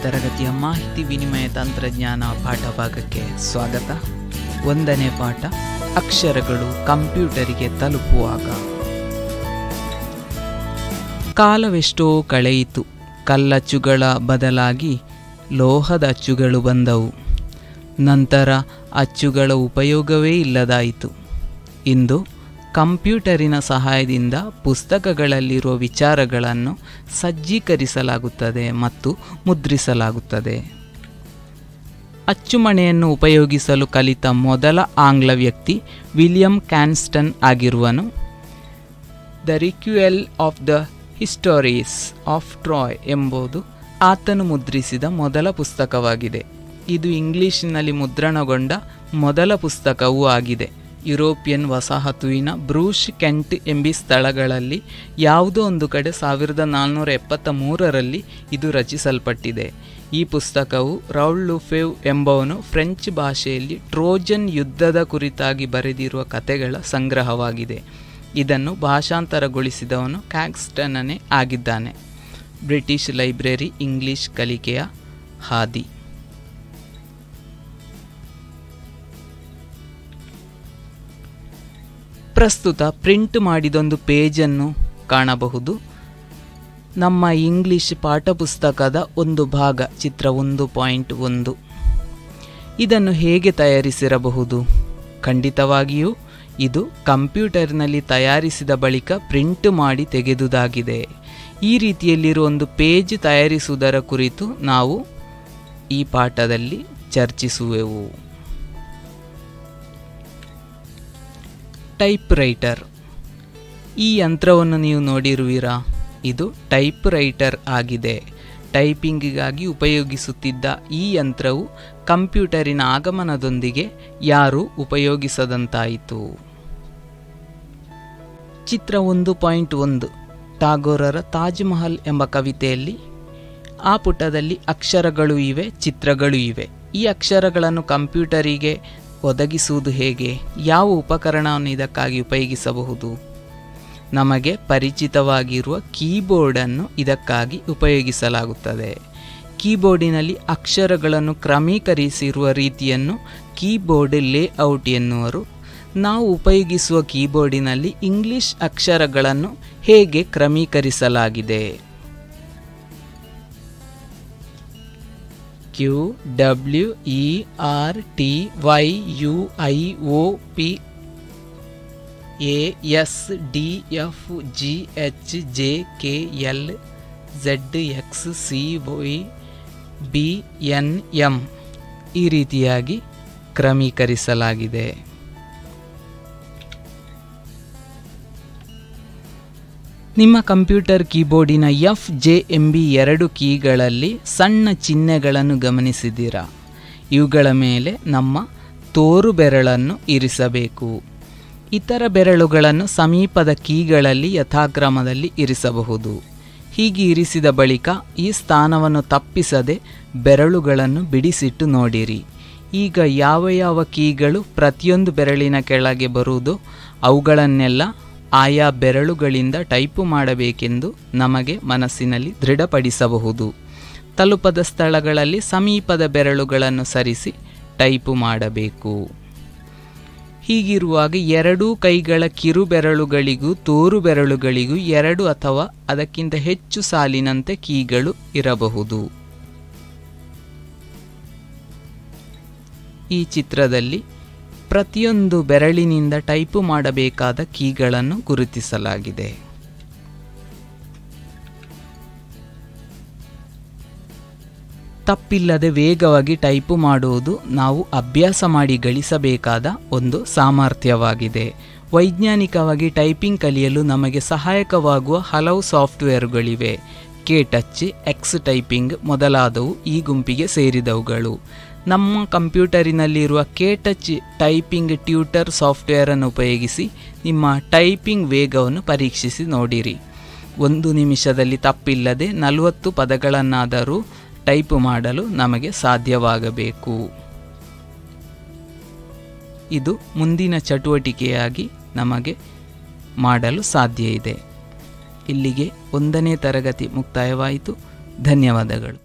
ತರಗತಿಯ ಮಾಹಿತಿ ವಿನಿಮಯ ತಂತ್ರಜ್ಞಾನ ಪಾಠ ಭಾಗಕ್ಕೆ ಸ್ವಾಗತ ಒಂದನೇ ಪಾಠ ಅಕ್ಷರಗಳು ಕಂಪ್ಯೂಟರಿಗೆ ತಲುಪುವಾಗ ಕಾಲವೆಷ್ಟೋ ಕಳೆಯಿತು ಕಲ್ಲಚ್ಚುಗಳ ಬದಲಾಗಿ ಲೋಹದ ಅಚ್ಚುಗಳು ಬಂದವು ನಂತರ ಅಚ್ಚುಗಳ ಉಪಯೋಗವೇ ಇಲ್ಲದಾಯಿತು ಇಂದು ಕಂಪ್ಯೂಟರಿನ ಸಹಾಯದಿಂದ ಪುಸ್ತಕಗಳಲ್ಲಿರುವ ವಿಚಾರಗಳನ್ನು ಸಜ್ಜೀಕರಿಸಲಾಗುತ್ತದೆ ಮತ್ತು ಮುದ್ರಿಸಲಾಗುತ್ತದೆ ಅಚ್ಚುಮಣೆಯನ್ನು ಉಪಯೋಗಿಸಲು ಕಲಿತ ಮೊದಲ ಆಂಗ್ಲ ವ್ಯಕ್ತಿ ವಿಲಿಯಂ ಕ್ಯಾನ್ಸ್ಟನ್ ಆಗಿರುವನು the Recuyell of the histories of Troy ಎಂಬುದು ಆತನು ಮುದ್ರಿಸಿದ ಮೊದಲ ಪುಸ್ತಕವಾಗಿದೆ ಇದು ಇಂಗ್ಲಿಷಿನಲ್ಲಿ ಮುದ್ರಣಗೊಂಡ ಮೊದಲ ಪುಸ್ತಕವೂ ಆಗಿದೆ ಯುರೋಪಿಯನ್ ವಸಾಹತುವಿನ ಬ್ರೂಷ್ ಕೆಂಟ್ ಎಂಬಿ ಸ್ಥಳಗಳಲ್ಲಿ ಯಾವುದೋ ಒಂದು ಕಡೆ ಸಾವಿರದ ನಾಲ್ನೂರ ಎಪ್ಪತ್ತ ಮೂರರಲ್ಲಿ ಇದು ರಚಿಸಲ್ಪಟ್ಟಿದೆ ಈ ಪುಸ್ತಕವು ರೌಲ್ ಲುಫೆವ್ ಎಂಬವನು ಫ್ರೆಂಚ್ ಭಾಷೆಯಲ್ಲಿ ಟ್ರೋಜನ್ ಯುದ್ಧದ ಕುರಿತಾಗಿ ಬರೆದಿರುವ ಕಥೆಗಳ ಸಂಗ್ರಹವಾಗಿದೆ ಇದನ್ನು ಭಾಷಾಂತರಗೊಳಿಸಿದವನು ಕ್ಯಾಕ್ಸ್ಟನನೇ ಆಗಿದ್ದಾನೆ ಬ್ರಿಟಿಷ್ ಲೈಬ್ರರಿ ಇಂಗ್ಲಿಷ್ ಕಲಿಕೆಯ ಹಾದಿ ಪ್ರಸ್ತುತ ಪ್ರಿಂಟ್ ಮಾಡಿದೊಂದು ಪೇಜನ್ನು ಕಾಣಬಹುದು ನಮ್ಮ ಇಂಗ್ಲಿಷ್ ಪಾಠಪುಸ್ತಕದ ಒಂದು ಭಾಗ ಚಿತ್ರ ಒಂದು ಪಾಯಿಂಟ್ ಒಂದು ಇದನ್ನು ಹೇಗೆ ತಯಾರಿಸಿರಬಹುದು ಖಂಡಿತವಾಗಿಯೂ ಇದು ಕಂಪ್ಯೂಟರ್ನಲ್ಲಿ ತಯಾರಿಸಿದ ಬಳಿಕ ಪ್ರಿಂಟ್ ಮಾಡಿ ತೆಗೆದುದಾಗಿದೆ ಈ ರೀತಿಯಲ್ಲಿರುವ ಒಂದು ಪೇಜ್ ತಯಾರಿಸುವುದರ ಕುರಿತು ನಾವು ಈ ಪಾಠದಲ್ಲಿ ಚರ್ಚಿಸುವೆವು ಟೈಪ್ ರೈಟರ್ ಈ ಯಂತ್ರವನ್ನು ನೀವು ನೋಡಿರುವಿರಾ ಇದು ಟೈಪ್ ರೈಟರ್ ಆಗಿದೆ ಟೈಪಿಂಗಿಗಾಗಿ ಉಪಯೋಗಿಸುತ್ತಿದ್ದ ಈ ಯಂತ್ರವು ಕಂಪ್ಯೂಟರಿನ ಆಗಮನದೊಂದಿಗೆ ಯಾರೂ ಉಪಯೋಗಿಸದಂತಾಯಿತು ಚಿತ್ರ ಒಂದು ಪಾಯಿಂಟ್ ಒಂದು ಟಾಗೋರರ ತಾಜ್ ಮಹಲ್ ಎಂಬ ಕವಿತೆಯಲ್ಲಿ ಆ ಪುಟದಲ್ಲಿ ಅಕ್ಷರಗಳು ಇವೆ ಚಿತ್ರಗಳು ಇವೆ ಈ ಅಕ್ಷರಗಳನ್ನು ಕಂಪ್ಯೂಟರಿಗೆ ಒದಗಿಸುವುದು ಹೇಗೆ ಯಾವ ಉಪಕರಣವನ್ನು ಇದಕ್ಕಾಗಿ ಉಪಯೋಗಿಸಬಹುದು ನಮಗೆ ಪರಿಚಿತವಾಗಿರುವ ಕೀಬೋರ್ಡನ್ನು ಇದಕ್ಕಾಗಿ ಉಪಯೋಗಿಸಲಾಗುತ್ತದೆ ಕೀಬೋರ್ಡಿನಲ್ಲಿ ಅಕ್ಷರಗಳನ್ನು ಕ್ರಮೀಕರಿಸಿರುವ ರೀತಿಯನ್ನು ಕೀಬೋರ್ಡ್ ಲೇಔಟ್ ಎನ್ನುವರು ನಾವು ಉಪಯೋಗಿಸುವ ಕೀಬೋರ್ಡಿನಲ್ಲಿ ಇಂಗ್ಲಿಷ್ ಅಕ್ಷರಗಳನ್ನು ಹೇಗೆ ಕ್ರಮೀಕರಿಸಲಾಗಿದೆ Q W E R T Y U I O P A S D F G H J K L Z X C Y B N M ಈ ರೀತಿಯಾಗಿ ಕ್ರಮೀಕರಿಸಲಾಗಿದೆ ನಿಮ್ಮ ಕಂಪ್ಯೂಟರ್ ಕೀಬೋರ್ಡಿನ ಎಫ್ ಜೆ ಎಂಬಿ ಎರಡು ಕೀಗಳಲ್ಲಿ ಸಣ್ಣ ಚಿಹ್ನೆಗಳನ್ನು ಗಮನಿಸಿದ್ದೀರಾ ಇವುಗಳ ಮೇಲೆ ನಮ್ಮ ತೋರು ಬೆರಳನ್ನು ಇರಿಸಬೇಕು ಇತರ ಬೆರಳುಗಳನ್ನು ಸಮೀಪದ ಕೀಗಳಲ್ಲಿ ಯಥಾಕ್ರಮದಲ್ಲಿ ಇರಿಸಬಹುದು ಹೀಗೆ ಇರಿಸಿದ ಬಳಿಕ ಈ ಸ್ಥಾನವನ್ನು ತಪ್ಪಿಸದೆ ಬೆರಳುಗಳನ್ನು ಬಿಡಿಸಿಟ್ಟು ನೋಡಿರಿ ಈಗ ಯಾವ ಯಾವ ಕೀಗಳು ಪ್ರತಿಯೊಂದು ಬೆರಳಿನ ಕೆಳಗೆ ಬರುವುದೋ ಅವುಗಳನ್ನೆಲ್ಲ ಆಯಾ ಬೆರಳುಗಳಿಂದ ಟೈಪು ಮಾಡಬೇಕೆಂದು ನಮಗೆ ಮನಸ್ಸಿನಲ್ಲಿ ದೃಢಪಡಿಸಬಹುದು ತಲುಪದ ಸ್ಥಳಗಳಲ್ಲಿ ಸಮೀಪದ ಬೆರಳುಗಳನ್ನು ಸರಿಸಿ ಟೈಪು ಮಾಡಬೇಕು ಹೀಗಿರುವಾಗ ಎರಡೂ ಕೈಗಳ ಕಿರು ಬೆರಳುಗಳಿಗೂ ತೋರು ಬೆರಳುಗಳಿಗೂ ಎರಡು ಅಥವಾ ಅದಕ್ಕಿಂತ ಹೆಚ್ಚು ಸಾಲಿನಂತೆ ಕೀಗಳು ಇರಬಹುದು ಈ ಚಿತ್ರದಲ್ಲಿ ಪ್ರತಿಯೊಂದು ಬೆರಳಿನಿಂದ ಟೈಪು ಮಾಡಬೇಕಾದ ಕೀಗಳನ್ನು ಗುರುತಿಸಲಾಗಿದೆ ತಪ್ಪಿಲ್ಲದೆ ವೇಗವಾಗಿ ಟೈಪು ಮಾಡುವುದು ನಾವು ಅಭ್ಯಾಸ ಮಾಡಿ ಗಳಿಸಬೇಕಾದ ಒಂದು ಸಾಮರ್ಥ್ಯವಾಗಿದೆ ವೈಜ್ಞಾನಿಕವಾಗಿ ಟೈಪಿಂಗ್ ಕಲಿಯಲು ನಮಗೆ ಸಹಾಯಕವಾಗುವ ಹಲವು ಸಾಫ್ಟ್ವೇರುಗಳಿವೆ ಕೆ ಟಚ್ ಎಕ್ಸ್ ಟೈಪಿಂಗ್ ಮೊದಲಾದವು ಈ ಗುಂಪಿಗೆ ಸೇರಿದವುಗಳು ನಮ್ಮ ಕಂಪ್ಯೂಟರಿನಲ್ಲಿರುವ ಕೆ ಟಚ್ ಟೈಪಿಂಗ್ ಟ್ಯೂಟರ್ ಸಾಫ್ಟ್ವೇರನ್ನು ಉಪಯೋಗಿಸಿ ನಿಮ್ಮ ಟೈಪಿಂಗ್ ವೇಗವನ್ನು ಪರೀಕ್ಷಿಸಿ ನೋಡಿರಿ ಒಂದು ನಿಮಿಷದಲ್ಲಿ ತಪ್ಪಿಲ್ಲದೆ ನಲವತ್ತು ಪದಗಳನ್ನಾದರೂ ಟೈಪ್ ಮಾಡಲು ನಮಗೆ ಸಾಧ್ಯವಾಗಬೇಕು ಇದು ಮುಂದಿನ ಚಟುವಟಿಕೆಯಾಗಿ ನಮಗೆ ಮಾಡಲು ಸಾಧ್ಯ ಇದೆ ಇಲ್ಲಿಗೆ ಒಂದನೇ ತರಗತಿ ಮುಕ್ತಾಯವಾಯಿತು ಧನ್ಯವಾದಗಳು